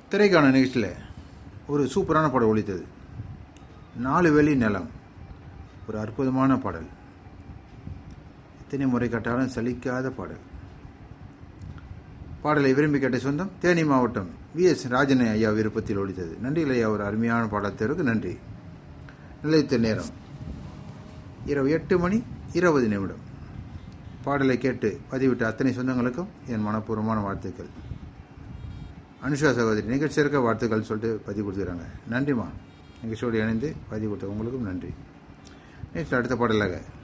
திரைக்கான நிகழ்ச்சியில் ஒரு சூப்பரான பாடல் ஒழித்தது நாலு வெளி நிலம் ஒரு அற்புதமான பாடல் எத்தனை முறை கேட்டாலும் சலிக்காத பாடல் பாடலை விரும்பி கேட்ட சொந்தம் தேனி மாவட்டம் வி எஸ் ராஜனை ஐயா விருப்பத்தில் ஒழித்தது நன்றிகள் ஐயா ஒரு அருமையான பாடத்தேர்வுக்கு நன்றி நிலையத்த நேரம் இரவு எட்டு மணி இருபது நிமிடம் பாடலை கேட்டு பதிவிட்ட அத்தனை சொந்தங்களுக்கும் என் மனப்பூர்வமான வாழ்த்துக்கள் அனுஷா சகோதரி நிகழ்ச்சி இருக்க வாழ்த்துக்கள் சொல்லிட்டு பதிவு கொடுத்துக்கிறாங்க நன்றிம்மா நிகழ்ச்சியோடு இணைந்து பதிவு கொடுத்த உங்களுக்கும் நன்றி நேற்று அடுத்த பாடலாக